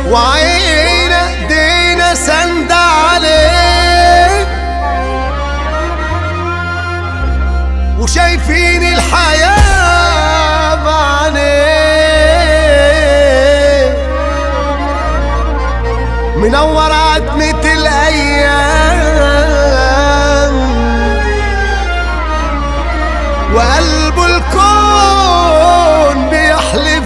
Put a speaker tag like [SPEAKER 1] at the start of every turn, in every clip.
[SPEAKER 1] وعينا ايدينا سند عليه وشايفين الحياة بعينيه منور عتمة الأيام وقلبه الكون بيحلف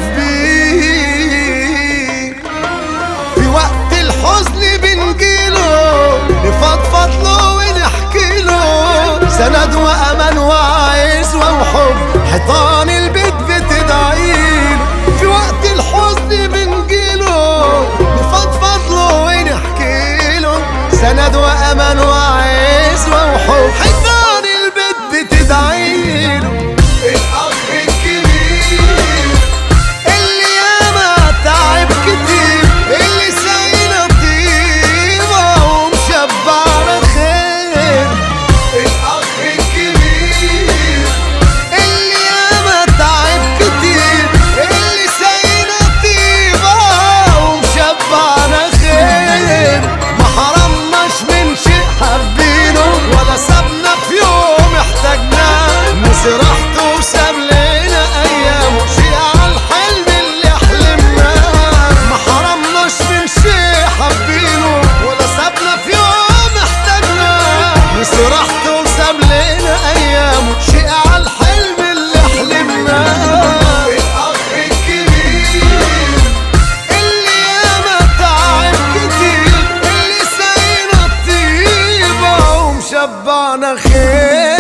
[SPEAKER 1] بيه في وقت الحزن بنجيله نفضفض له ونحكي له سند وأمان وعزوة وحب حيطان البيت بتدعيله في وقت الحزن بنجيله نفضفض له ونحكي له سند وأمان وعزوة وحب حيطان البيت بتدعيله الأخ الكبير اللي ياما تعب كتير اللي ساينا طيبة ومشبعنا خير الأخ الكبير اللي ياما تعب كتير اللي ساينا طيبة ومشبعنا خير ما حرمناش من شيء حبينه ولا سابنا في يوم احتاجناه مسرحته وساب لنا ايام شيء على الحلم اللي حلمناه ما حرمناش من شيء حبينه ولا سابنا في يوم احتاجناه مسرحته وساب لنا ايام شيء على الحلم اللي حلمناه الاخ الكبير اللي ياما تعب كتير اللي ساينا الطيبة ومشبعنا خير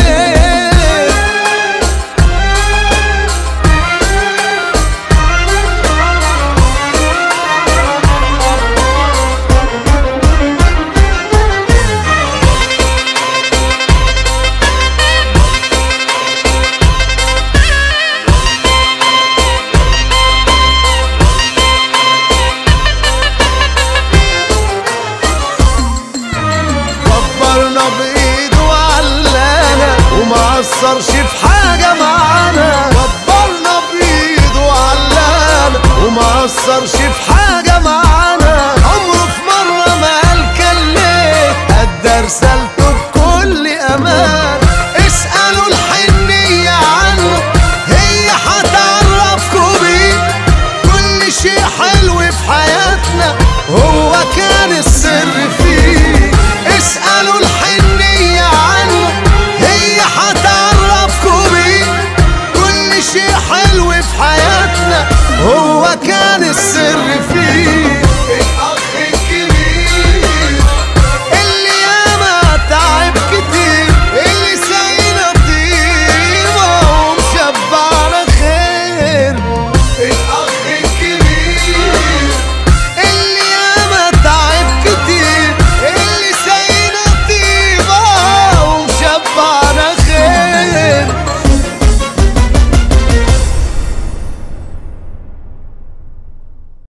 [SPEAKER 1] كبرنا بايده وعلانا وما قصرش في حاجه معانا كبرنا بايده وعلانا وما قصرش في حاجه معانا عمره في مره ما قال كليت قد رسالته